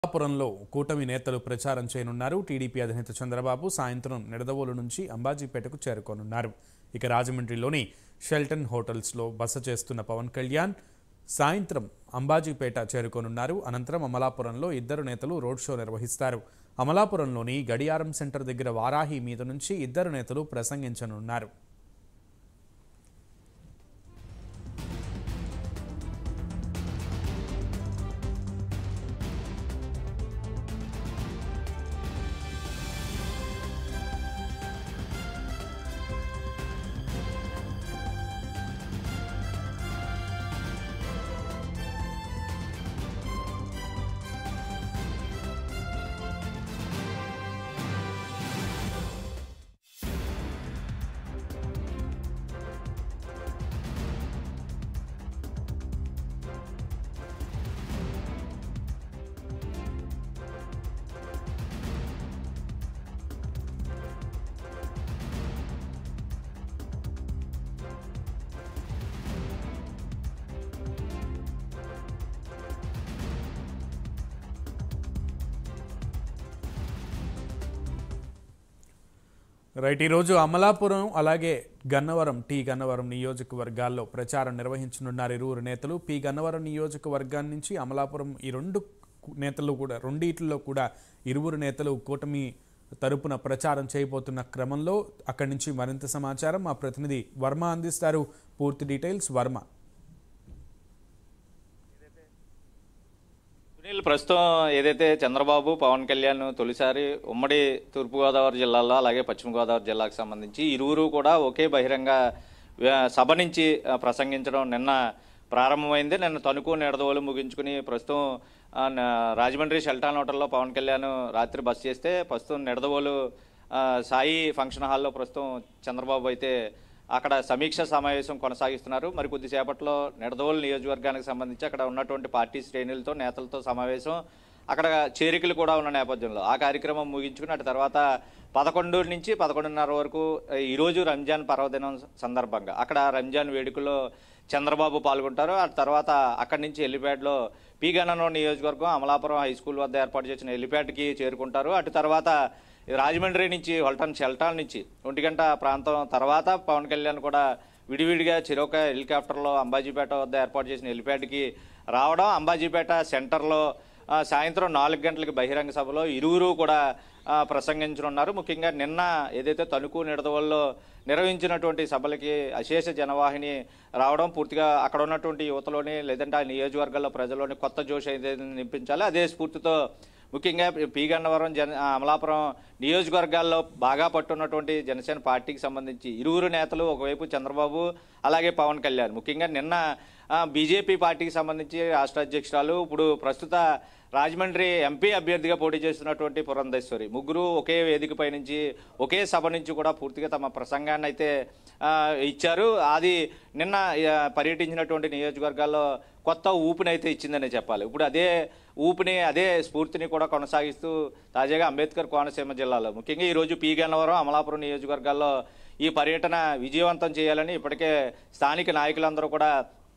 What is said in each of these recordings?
అమలాపురంలో కూటమి నేతలు ప్రచారం చేయనున్నారు టీడీపీ అధినేత చంద్రబాబు సాయంత్రం నిడదవోలు నుంచి అంబాజీపేటకు చేరుకోనున్నారు ఇక రాజమండ్రిలోని షెల్టన్ హోటల్స్లో బస చేస్తున్న పవన్ కళ్యాణ్ సాయంత్రం అంబాజీపేట చేరుకోనున్నారు అనంతరం అమలాపురంలో ఇద్దరు నేతలు రోడ్ షో నిర్వహిస్తారు అమలాపురంలోని గడియారం సెంటర్ దగ్గర వారాహి మీద నుంచి ఇద్దరు నేతలు ప్రసంగించనున్నారు రైట్ ఈరోజు అమలాపురం అలాగే గన్నవరం టి గన్నవరం నియోజకవర్గాల్లో ప్రచారం నిర్వహించనున్నారు ఇరువురు నేతలు పి గన్నవరం నియోజకవర్గం నుంచి అమలాపురం ఈ రెండు కు- నేతలు కూడా రెండిట్లో కూడా ఇరువురు నేతలు కూటమి తరపున ప్రచారం చేయబోతున్న క్రమంలో అక్కడి నుంచి మరింత సమాచారం మా ప్రతినిధి వర్మ అందిస్తారు పూర్తి డీటెయిల్స్ వర్మ సునీల్ ప్రస్తుతం ఏదైతే చంద్రబాబు పవన్ కళ్యాణ్ తొలిసారి ఉమ్మడి తూర్పుగోదావరి జిల్లాలో అలాగే పశ్చిమ గోదావరి జిల్లాకు సంబంధించి ఇరువురు కూడా ఒకే బహిరంగ ఆ, సభ నుంచి ఆ, ప్రసంగించడం నిన్న ప్రారంభమైంది నిన్న తణుకు నిడదవోలు ముగించుకుని ప్రస్తుతం ఆ, న- రాజమండ్రి షెల్టాన్ హోటల్లో పవన్ కళ్యాణ్ రాత్రి బస్ చేస్తే ప్రస్తుతం నిడదవోలు ఆ, సాయి ఫంక్షన్ హాల్లో ప్రస్తుతం చంద్రబాబు అయితే అక్కడ సమీక్ష సమావేశం కొనసాగిస్తున్నారు మరి కొద్దిసేపట్లో నిడదవోలు నియోజకవర్గానికి సంబంధించి అక్కడ ఉన్నటువంటి పార్టీ శ్రేణులతో నేతలతో సమావేశం అక్కడ చేరికలు కూడా ఉన్న నేపథ్యంలో ఆ కార్యక్రమం ముగించుకుని అటు తర్వాత పదకొండు నుంచి పదకొండున్నర వరకు ఈరోజు రంజాన్ పర్వదినం సందర్భంగా అక్కడ రంజాన్ వేడుకలో చంద్రబాబు పాల్గొంటారు ఆ తర్వాత అక్కడి నుంచి హెలిప్యాడ్లో పి గన్నవరం నియోజకవర్గం అమలాపురం హై స్కూల్ వద్ద ఏర్పాటు చేసిన హెలిప్యాడ్కి చేరుకుంటారు అటు తర్వాత రాజమండ్రి నుంచి హొల్టన్ షెల్టాన్ నుంచి ఒంటి గంట ప్రాంతం తర్వాత పవన్ కళ్యాణ్ కూడా విడివిడిగా చిరొక హెలికాప్టర్లో అంబాజీపేట వద్ద ఏర్పాటు చేసిన హెలిప్యాడ్కి రావడం అంబాజీపేట సెంటర్లో ఆ, సాయంత్రం నాలుగు గంటలకి బహిరంగ సభలో ఇరువురు కూడా ఆ, ప్రసంగించనున్నారు ముఖ్యంగా నిన్న ఏదైతే తణుకు నిడదవల్లో నిర్వహించినటువంటి సభలకి అశేష జనవాహిని రావడం పూర్తిగా అక్కడ ఉన్నటువంటి యువతలోని లేదంటే ఆ నియోజకవర్గాల్లో ప్రజల్లోని కొత్త జోష్ ఏదైతే నింపించాలో అదే స్ఫూర్తితో ముఖ్యంగా పి గన్నవరం జన ఆ, అమలాపురం నియోజకవర్గాల్లో బాగా పట్టున్నటువంటి జనసేన పార్టీకి సంబంధించి ఇరువురు నేతలు ఒకవైపు చంద్రబాబు అలాగే పవన్ కళ్యాణ్ ముఖ్యంగా నిన్న ఆ, బీజేపీ పార్టీకి సంబంధించి రాష్ట్ర అధ్యక్షురాలు ఇప్పుడు ప్రస్తుత రాజమండ్రి ఎంపీ అభ్యర్థిగా పోటీ చేస్తున్నటువంటి పురంధేశ్వరి ముగ్గురు ఒకే వేదికపై నుంచి ఒకే సభ నుంచి కూడా పూర్తిగా తమ ప్రసంగాన్ని అయితే ఆ, ఇచ్చారు అది నిన్న ఆ, పర్యటించినటువంటి నియోజకవర్గాల్లో కొత్త ఊపినైతే ఇచ్చిందనే చెప్పాలి ఇప్పుడు అదే ఊపిని అదే స్ఫూర్తిని కూడా కొనసాగిస్తూ తాజాగా అంబేద్కర్ కోనసీమ జిల్లాలో ముఖ్యంగా ఈరోజు పి గన్నవరం అమలాపురం నియోజకవర్గాల్లో ఈ పర్యటన విజయవంతం చేయాలని ఇప్పటికే స్థానిక నాయకులందరూ కూడా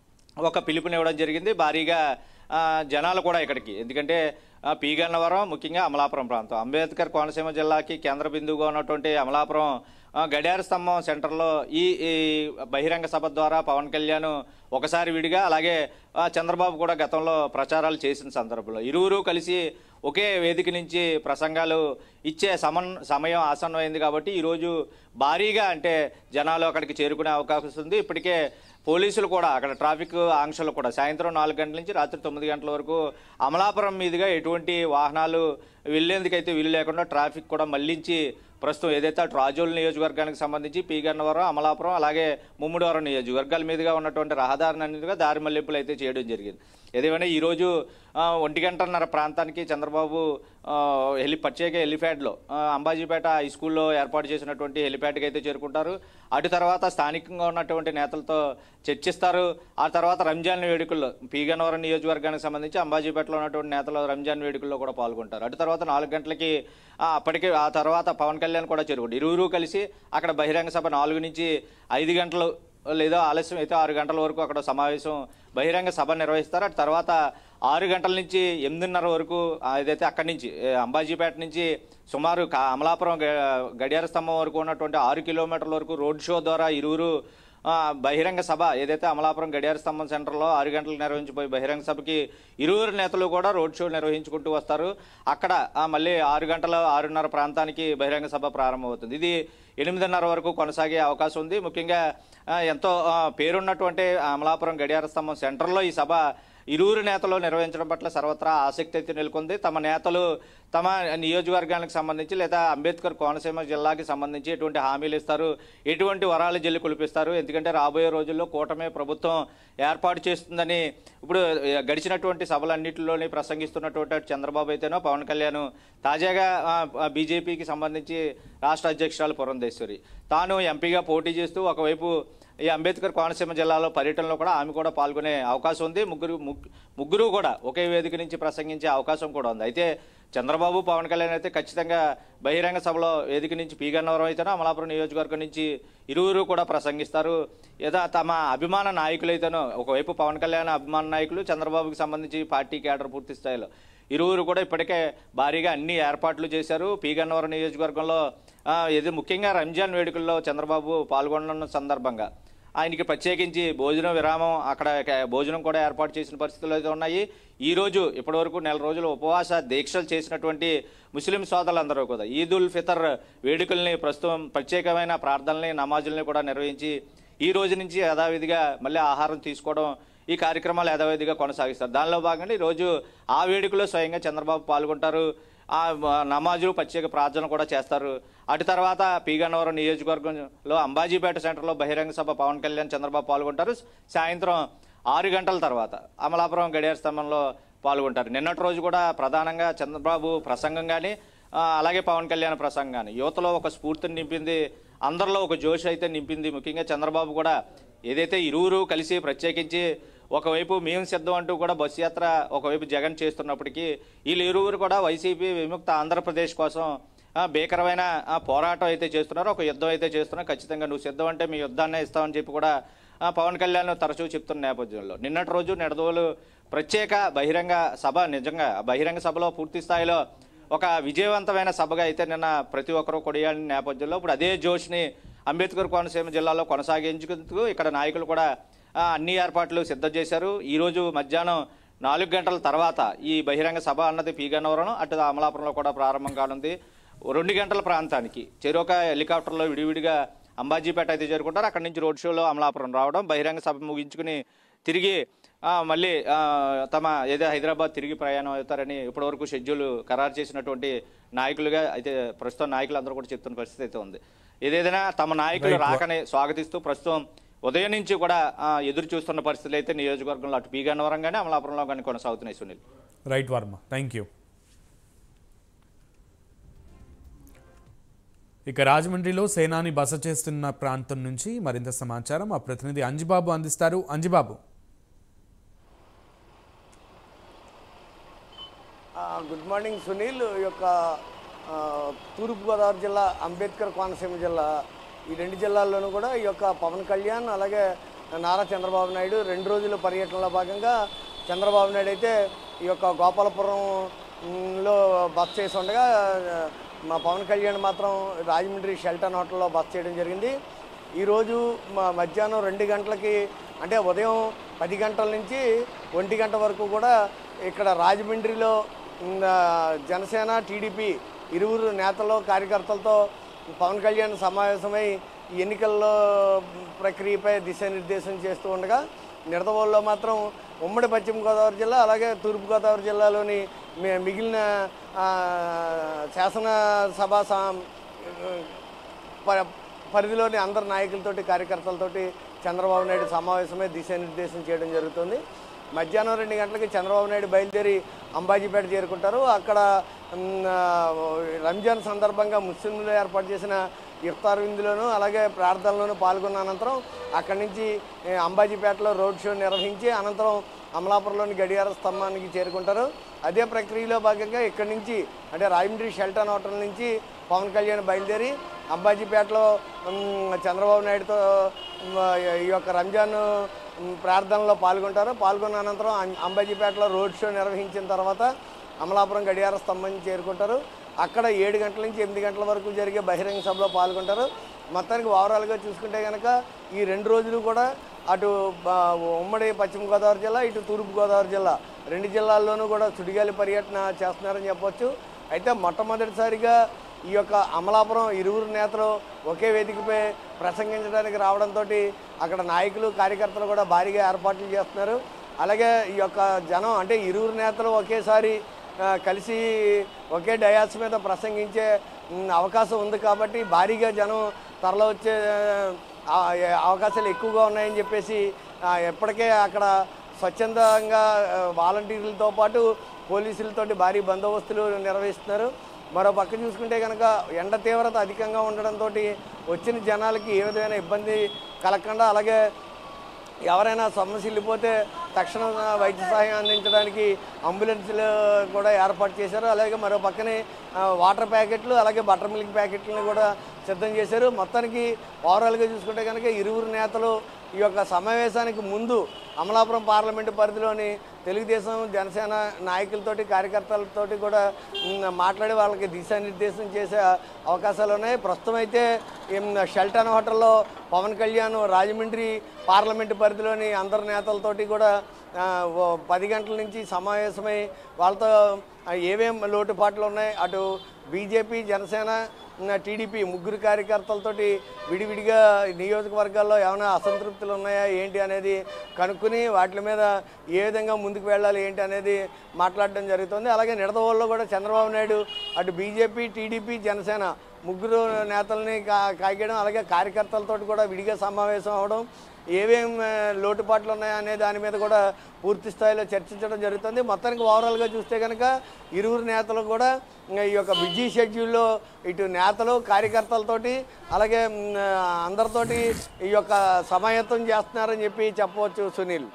ఒక పిలుపునివ్వడం జరిగింది భారీగా ఆ, జనాలు కూడా ఇక్కడికి ఎందుకంటే ఆ, పి గన్నవరం ముఖ్యంగా అమలాపురం ప్రాంతం అంబేద్కర్ కోనసీమ జిల్లాకి కేంద్ర బిందువుగా ఉన్నటువంటి అమలాపురం ఆ, గడియార స్తంభం సెంటర్లో ఈ ఈ బహిరంగ సభ ద్వారా పవన్ కళ్యాణ్ ఒకసారి విడిగా అలాగే ఆ, చంద్రబాబు కూడా గతంలో ప్రచారాలు చేసిన సందర్భంలో ఇరువురు కలిసి ఒకే వేదిక నుంచి ప్రసంగాలు ఇచ్చే సమన్ సమయం ఆసన్నమైంది కాబట్టి ఈరోజు భారీగా అంటే జనాలు అక్కడికి చేరుకునే అవకాశం ఉంది ఇప్పటికే పోలీసులు కూడా అక్కడ ట్రాఫిక్ ఆంక్షలు కూడా సాయంత్రం నాలుగు గంటల నుంచి రాత్రి తొమ్మిది గంటల వరకు అమలాపురం మీదుగా ఎటువంటి వాహనాలు వెళ్లేందుకైతే వీలు లేకుండా ట్రాఫిక్ కూడా మళ్లించి ప్రస్తుతం ఏదైతే అటు రాజోలు నియోజకవర్గానికి సంబంధించి పి గన్నవరం అమలాపురం అలాగే ముమ్మిడివరం నియోజకవర్గాల మీదుగా ఉన్నటువంటి రహదారిని అన్నిటిగా దారి మళ్లింపులు అయితే చేయడం జరిగింది ఏదేమైనా ఈరోజు ఆ, ఒంటి గంటన్నర ప్రాంతానికి చంద్రబాబు ఆ, హెలి ప్రత్యేక హెలిప్యాడ్లో ఆ, అంబాజీపేట హై స్కూల్లో ఏర్పాటు చేసినటువంటి హెలిప్యాడ్కి అయితే చేరుకుంటారు అటు తర్వాత స్థానికంగా ఉన్నటువంటి నేతలతో చర్చిస్తారు ఆ తర్వాత రంజాన్ వేడుకల్లో పి గన్నవరం నియోజకవర్గానికి సంబంధించి అంబాజీపేటలో ఉన్నటువంటి నేతలు రంజాన్ వేడుకల్లో కూడా పాల్గొంటారు అటు తర్వాత నాలుగు గంటలకి ఆ, అప్పటికే ఆ తర్వాత పవన్ కళ్యాణ్ కూడా చేరుకుంటారు ఇరువురు కలిసి అక్కడ బహిరంగ సభ నాలుగు నుంచి ఐదు గంటలు లేదా ఆలస్యం అయితే ఆరు గంటల వరకు అక్కడ సమావేశం బహిరంగ సభ నిర్వహిస్తారు అటు తర్వాత ఆరు గంటల నుంచి ఎనిమిదిన్నర వరకు ఆ, ఏదైతే అక్కడి నుంచి ఏ, అంబాజీపేట నుంచి సుమారు కా- అమలాపురం గ- గడియార స్తంభం వరకు ఉన్నటువంటి ఆరు కిలోమీటర్ల వరకు రోడ్ షో ద్వారా ఇరువురు ఆ, బహిరంగ సభ ఏదైతే అమలాపురం గడియార స్తంభం సెంటర్లో ఆరు గంటలకు నిర్వహించిపోయి బహిరంగ సభకి ఇరువురు నేతలు కూడా రోడ్ షో నిర్వహించుకుంటూ వస్తారు అక్కడ ఆ, మళ్ళీ ఆరు గంటల ఆరున్నర ప్రాంతానికి బహిరంగ సభ ప్రారంభమవుతుంది ఇది ఎనిమిదిన్నర వరకు కొనసాగే అవకాశం ఉంది ముఖ్యంగా ఆ, ఎంతో ఆ, పేరున్నటువంటి అమలాపురం గడియార స్తంభం సెంటర్లో ఈ సభ ఇరువురు నేతలు నిర్వహించడం పట్ల సర్వత్రా ఆసక్తి అయితే నెలకొంది తమ నేతలు తమ నియోజకవర్గానికి సంబంధించి లేదా అంబేద్కర్ కోనసీమ జిల్లాకి సంబంధించి ఎటువంటి హామీలు ఇస్తారు ఎటువంటి వరాలు జల్లి కులిపిస్తారు ఎందుకంటే రాబోయే రోజుల్లో కూటమి ప్రభుత్వం ఏర్పాటు చేస్తుందని ఇప్పుడు ఏ, గడిచినటువంటి సభలన్నింటిలోని ప్రసంగిస్తున్నటువంటి చంద్రబాబు అయితేనో పవన్ కళ్యాణ్ తాజాగా ఆ, ఆ, బీజేపీకి సంబంధించి రాష్ట్ర అధ్యక్షురాలు పురంధేశ్వరి తాను ఎంపీగా పోటీ చేస్తూ ఒకవైపు ఈ అంబేద్కర్ కోనసీమ జిల్లాలో పర్యటనలో కూడా ఆమె కూడా పాల్గొనే అవకాశం ఉంది ముగ్గురు ముగ్- ముగ్గురు కూడా ఒకే వేదిక నుంచి ప్రసంగించే అవకాశం కూడా ఉంది అయితే చంద్రబాబు పవన్ కళ్యాణ్ అయితే ఖచ్చితంగా బహిరంగ సభలో వేదిక నుంచి పీ గన్నవరం అయితేనో అమలాపురం నియోజకవర్గం నుంచి ఇరువురు కూడా ప్రసంగిస్తారు ఏదో తమ అభిమాన నాయకులైతేనో ఒకవైపు పవన్ కళ్యాణ్ అభిమాన నాయకులు చంద్రబాబుకి సంబంధించి పార్టీ కేడర్ పూర్తి స్థాయిలో ఇరువురు కూడా ఇప్పటికే భారీగా అన్ని ఏర్పాట్లు చేశారు పీ గన్నవరం నియోజకవర్గంలో ఆ, ఇది ముఖ్యంగా రంజాన్ వేడుకల్లో చంద్రబాబు పాల్గొననున్న సందర్భంగా ఆయనకి ప్రత్యేకించి భోజనం విరామం అక్కడ క- భోజనం కూడా ఏర్పాటు చేసిన పరిస్థితులు అయితే ఉన్నాయి ఈ రోజు ఇప్పటివరకు నెల రోజులు ఉపవాస దీక్షలు చేసినటువంటి ముస్లిం సోదరులందరూ కూడా ఈద్ ఉల్ ఫితర్ వేడుకల్ని ప్రస్తుతం ప్రత్యేకమైన ప్రార్థనల్ని నమాజుల్ని కూడా నిర్వహించి ఈ రోజు నుంచి యథావిధిగా మళ్ళీ ఆహారం తీసుకోవడం ఈ కార్యక్రమాలు యథావిధిగా కొనసాగిస్తారు దానిలో భాగంగా ఈరోజు ఆ వేడుకలో స్వయంగా చంద్రబాబు పాల్గొంటారు ఆ నమాజులు ప్రత్యేక ప్రార్థన కూడా చేస్తారు అటు తర్వాత పీగన్నవరం నియోజకవర్గంలో అంబాజీపేట సెంటర్లో బహిరంగ సభ పవన్ కళ్యాణ్ చంద్రబాబు పాల్గొంటారు సాయంత్రం ఆరు గంటల తర్వాత అమలాపురం గడియార స్తంభంలో పాల్గొంటారు నిన్నటి రోజు కూడా ప్రధానంగా చంద్రబాబు ప్రసంగం కానీ ఆ, అలాగే పవన్ కళ్యాణ్ ప్రసంగం కానీ యువతలో ఒక స్ఫూర్తిని నింపింది అందరిలో ఒక జోష్ అయితే నింపింది ముఖ్యంగా చంద్రబాబు కూడా ఏదైతే ఇరువురు కలిసి ప్రత్యేకించి ఒకవైపు మేము సిద్ధం అంటూ కూడా బస్సు యాత్ర ఒకవైపు జగన్ చేస్తున్నప్పటికీ వీళ్ళు ఇరువురు కూడా వైసీపీ విముక్త ఆంధ్రప్రదేశ్ కోసం ఆ, భీకరమైన ఆ, పోరాటం అయితే చేస్తున్నారు ఒక యుద్ధం అయితే చేస్తున్నారు ఖచ్చితంగా నువ్వు సిద్ధం అంటే మీ యుద్ధాన్నే ఇస్తామని చెప్పి కూడా ఆ, పవన్ కళ్యాణ్ తరచూ చెప్తున్న నేపథ్యంలో నిన్నటి రోజు నిడదవోలు ప్రత్యేక బహిరంగ సభ నిజంగా ఆ బహిరంగ సభలో పూర్తి స్థాయిలో ఒక విజయవంతమైన సభగా అయితే నిన్న ప్రతి ఒక్కరూ కొడియాడిన నేపథ్యంలో ఇప్పుడు అదే జోష్ని అంబేద్కర్ కోనసీమ జిల్లాలో కొనసాగించుకుంటూ ఇక్కడ నాయకులు కూడా ఆ, అన్ని ఏర్పాట్లు సిద్ధం చేశారు ఈరోజు మధ్యాహ్నం నాలుగు గంటల తర్వాత ఈ బహిరంగ సభ అన్నది పీగన్నవరం అటు అమలాపురంలో కూడా ప్రారంభం కానుంది రెండు గంటల ప్రాంతానికి చెరొక హెలికాప్టర్లో విడివిడిగా అంబాజీపేట అయితే చేరుకుంటారు అక్కడి నుంచి రోడ్ షోలో అమలాపురం రావడం బహిరంగ సభ ముగించుకుని తిరిగి ఆ, మళ్ళీ ఆ, తమ ఏదో హైదరాబాద్ తిరిగి ప్రయాణం అవుతారని ఇప్పటివరకు షెడ్యూల్ ఖరారు చేసినటువంటి నాయకులుగా అయితే ప్రస్తుతం నాయకులందరూ కూడా చెప్తున్న పరిస్థితి అయితే ఉంది ఏదేదైనా తమ నాయకులు Right. రాకని స్వాగతిస్తూ ప్రస్తుతం ఉదయం నుంచి కూడా ఆ, ఎదురు చూస్తున్న పరిస్థితులు అయితే నియోజకవర్గంలో అటు పీ గన్నవరం కానీ అమలాపురంలో కానీ కొనసాగుతున్నాయి Sunil right Varma thank you ఇక రాజమండ్రిలో సేనాని బస చేస్తున్న ప్రాంతం నుంచి మరింత సమాచారం మా ప్రతినిధి అంజిబాబు అందిస్తారు అంజిబాబు ఆ, గుడ్ మార్నింగ్ సునీల్ ఈ యొక్క ఆ, తూర్పుగోదావరి జిల్లా అంబేద్కర్ కోనసీమ జిల్లా ఈ రెండు జిల్లాల్లోనూ కూడా ఈ యొక్క పవన్ కళ్యాణ్ అలాగే నారా చంద్రబాబు నాయుడు రెండు రోజుల పర్యటనలో భాగంగా చంద్రబాబు నాయుడు అయితే ఈ యొక్క గోపాలపురం మ్, లో బస్ చేసి ఉండగా ఆ, మా పవన్ కళ్యాణ్ మాత్రం రాజమండ్రి షెల్టన్ హోటల్లో బస్ చేయడం జరిగింది ఈరోజు మా మధ్యాహ్నం రెండు గంటలకి అంటే ఉదయం పది గంటల నుంచి ఒంటి గంట వరకు కూడా ఇక్కడ రాజమండ్రిలో ఉమ్, ఆ, జనసేన టీడీపీ ఇరువురు నేతలు కార్యకర్తలతో పవన్ కళ్యాణ్ సమావేశమై ఈ ఎన్నికల్లో ప్రక్రియపై దిశానిర్దేశం చేస్తూ ఉండగా నిడదవోలులో మాత్రం ఉమ్మడి పశ్చిమ గోదావరి జిల్లా అలాగే తూర్పుగోదావరి జిల్లాలోని మి- మిగిలిన ఆ, శాసనసభ సా- ప- పరిధిలోని అందరు నాయకులతోటి కార్యకర్తలతోటి చంద్రబాబు నాయుడు సమావేశమై దిశానిర్దేశం చేయడం జరుగుతుంది మధ్యాహ్నం రెండు గంటలకి చంద్రబాబు నాయుడు బయలుదేరి అంబాజీపేట చేరుకుంటారు అక్కడ మ్, ఆ, రంజాన్ సందర్భంగా ముస్లింలు ఏర్పాటు చేసిన ఇఫ్తార్ విందులోను అలాగే ప్రార్థనలోను పాల్గొన్న అనంతరం అక్కడి నుంచి ఏ, అంబాజీపేటలో రోడ్ షో నిర్వహించి అనంతరం అమలాపురంలోని గడియార స్తంభానికి చేరుకుంటారు అదే ప్రక్రియలో భాగంగా ఇక్కడి నుంచి అంటే రాజమండ్రి షెల్టన్ హోటల్ నుంచి పవన్ కళ్యాణ్ బయలుదేరి అంబాజీపేటలో మ్, చంద్రబాబు నాయుడుతో మ్, ఈ యొక్క రంజాన్ ఉమ్, ప్రార్థనలో పాల్గొంటారు పాల్గొన్న అనంతరం అం- అంబాజీపేటలో రోడ్ షో నిర్వహించిన తర్వాత అమలాపురం గడియార స్తంభం చేరుకుంటారు అక్కడ ఏడు గంటల నుంచి ఎనిమిది గంటల వరకు జరిగే బహిరంగ సభలో పాల్గొంటారు మొత్తానికి ఓవరాల్గా చూసుకుంటే కనుక ఈ రెండు రోజులు కూడా అటు బ- ఉమ్మడి పశ్చిమ గోదావరి జిల్లా ఇటు తూర్పు గోదావరి జిల్లా రెండు జిల్లాల్లోనూ కూడా సుడిగాలి పర్యటన చేస్తున్నారని చెప్పొచ్చు అయితే మొట్టమొదటిసారిగా ఈ యొక్క అమలాపురం ఇరువురు నేతలు ఒకే వేదికపై ప్రసంగించడానికి రావడంతో అక్కడ నాయకులు కార్యకర్తలు కూడా భారీగా ఏర్పాట్లు చేస్తున్నారు అలాగే ఈ యొక్క జనం అంటే ఇరువురు నేతలు ఒకేసారి ఆ, కలిసి ఒకే డయాస్ మీద ప్రసంగించే ఉమ్, అవకాశం ఉంది కాబట్టి భారీగా జనం తరలి వచ్చే ఆ, అవకాశాలు ఎక్కువగా ఉన్నాయని చెప్పేసి ఆ, ఇప్పటికే అక్కడ స్వచ్ఛందంగా ఆ, వాలంటీర్లతో పాటు పోలీసులతోటి భారీ బందోబస్తులు నిర్వహిస్తున్నారు మరో పక్క చూసుకుంటే కనుక ఎండ తీవ్రత అధికంగా ఉండడంతో వచ్చిన జనాలకి ఏ విధమైన ఇబ్బంది కలగకుండా అలాగే ఎవరైనా సమస్య వెళ్ళిపోతే తక్షణ వైద్య సహాయం అందించడానికి అంబులెన్స్లు కూడా ఏర్పాటు చేశారు అలాగే మరో పక్కనే ఆ, వాటర్ ప్యాకెట్లు అలాగే బటర్ మిల్క్ ప్యాకెట్లను కూడా సిద్ధం చేశారు మొత్తానికి ఓవరాల్గా చూసుకుంటే కనుక ఇరువురు నేతలు ఈ యొక్క సమావేశానికి ముందు అమలాపురం పార్లమెంటు పరిధిలోని తెలుగుదేశం జనసేన నాయకులతోటి కార్యకర్తలతోటి కూడా ఉమ్, మాట్లాడి వాళ్ళకి దిశానిర్దేశం చేసే అవకాశాలు ఉన్నాయి ప్రస్తుతం అయితే ఉమ్, షెల్టన్ హోటల్లో పవన్ కళ్యాణ్ రాజమండ్రి పార్లమెంటు పరిధిలోని అందరు నేతలతోటి కూడా ఆ, ఓ పది గంటల నుంచి సమావేశమై వాళ్ళతో ఆ, ఏమేం లోటుపాట్లు ఉన్నాయి అటు బీజేపీ జనసేన ఉన్న టీడీపీ ముగ్గురు కార్యకర్తలతోటి విడివిడిగా నియోజకవర్గాల్లో ఏమైనా అసంతృప్తులు ఉన్నాయా ఏంటి అనేది కనుక్కుని వాటి మీద ఏ విధంగా ముందుకు వెళ్ళాలి ఏంటి అనేది మాట్లాడడం జరుగుతుంది అలాగే నిడదవోల్లో కూడా చంద్రబాబు నాయుడు అటు బీజేపీ టీడీపీ జనసేన ముగ్గురు నేతల్ని కా కాయడం అలాగే కార్యకర్తలతోటి కూడా విడిగా సమావేశం అవడం ఏమేం ఆ, లోటుపాట్లు ఉన్నాయా అనే దాని మీద కూడా పూర్తి స్థాయిలో చర్చించడం జరుగుతుంది మొత్తానికి ఓవరాల్గా చూస్తే కనుక ఇరువురు నేతలు కూడా ఇంకా ఈ యొక్క బిజీ షెడ్యూల్లో ఇటు నేతలు కార్యకర్తలతోటి అలాగే మ్, అందరితోటి ఈ యొక్క సమాయత్తం చేస్తున్నారని చెప్పి చెప్పవచ్చు Sunil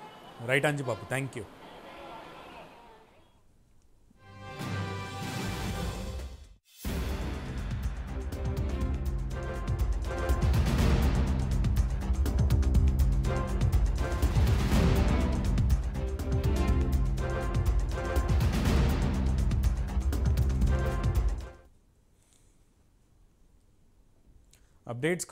right Anjubabu thank you updates